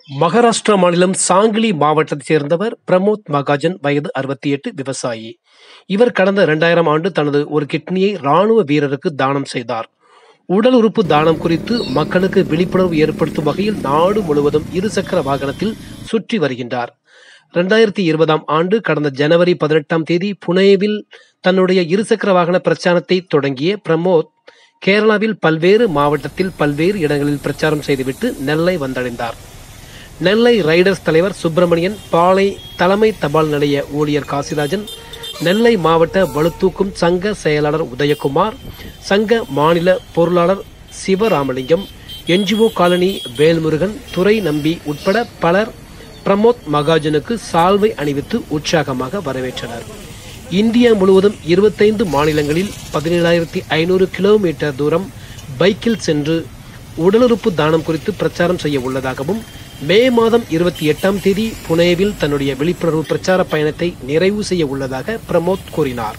மகாராஷ்டிரா மாநிலம் சாங்கிலி மாவட்டத்தைச் சேர்ந்தவர் பிரமோத் மகாஜன் வயது அறுபத்தி எட்டு விவசாயி இவர் கடந்த இரண்டாயிரம் ஆண்டு தனது ஒரு கிட்னியை ராணுவ வீரருக்கு தானம் செய்தார் உடல் உறுப்பு தானம் குறித்து மக்களுக்கு விழிப்புணர்வு ஏற்படுத்தும் வகையில் நாடு முழுவதும் இருசக்கர வாகனத்தில் சுற்றி வருகின்றார் இரண்டாயிரத்தி இருபதாம் ஆண்டு கடந்த ஜனவரி பதினெட்டாம் தேதி புனேவில் தன்னுடைய இருசக்கர வாகன பிரச்சாரத்தை தொடங்கிய பிரமோத் கேரளாவில் பல்வேறு மாவட்டத்தில் பல்வேறு இடங்களில் பிரச்சாரம் செய்துவிட்டு நெல்லை வந்தடைந்தார் நெல்லை ரைடர்ஸ் தலைவர் சுப்பிரமணியன் பாளை தலைமை தபால் நிலைய ஊழியர் காசிராஜன் நெல்லை மாவட்ட பளுதூக்கும் சங்க செயலாளர் உதயகுமார் சங்க மாநில பொருளாளர் சிவராமலிங்கம் என்ஜிஓ காலனி வேல்முருகன் துரை நம்பி உட்பட பலர் பிரமோத் மகாஜனுக்கு சால்வை அணிவித்து உற்சாகமாக வரவேற்றனர் இந்தியா முழுவதும் இருபத்தைந்து மாநிலங்களில் பதினேழாயிரத்தி ஐநூறு கிலோமீட்டர் தூரம் பைக்கில் சென்று உடலுறுப்பு தானம் குறித்து பிரச்சாரம் செய்ய உள்ளதாகவும் மே மாதம் இருபத்தி எட்டாம் தேதி புனேவில் தன்னுடைய விழிப்புணர்வு பிரச்சார பயணத்தை நிறைவு செய்ய உள்ளதாக பிரமோத் கூறினார்